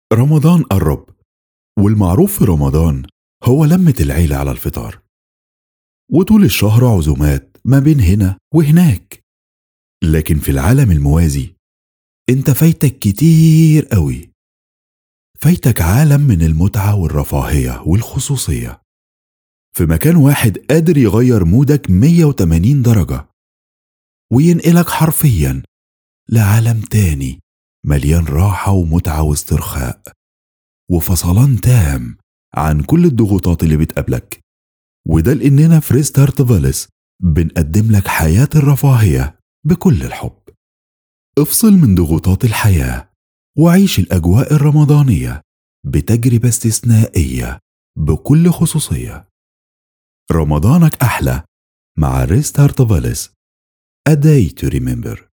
رمضان قرب والمعروف في رمضان هو لمة العيلة على الفطار وطول الشهر عزومات ما بين هنا وهناك لكن في العالم الموازي انت فايتك كتير قوي فايتك عالم من المتعة والرفاهية والخصوصية في مكان واحد قادر يغير مودك 180 درجة وينقلك حرفيا لعالم تاني مليان راحة ومتعة واسترخاء وفصلان تام عن كل الضغوطات اللي بتقابلك وده لأننا في ريستارت فاليس بنقدم لك حياة الرفاهية بكل الحب افصل من ضغوطات الحياة وعيش الأجواء الرمضانية بتجربة استثنائية بكل خصوصية رمضانك أحلى مع ريستارت فاليس A day to remember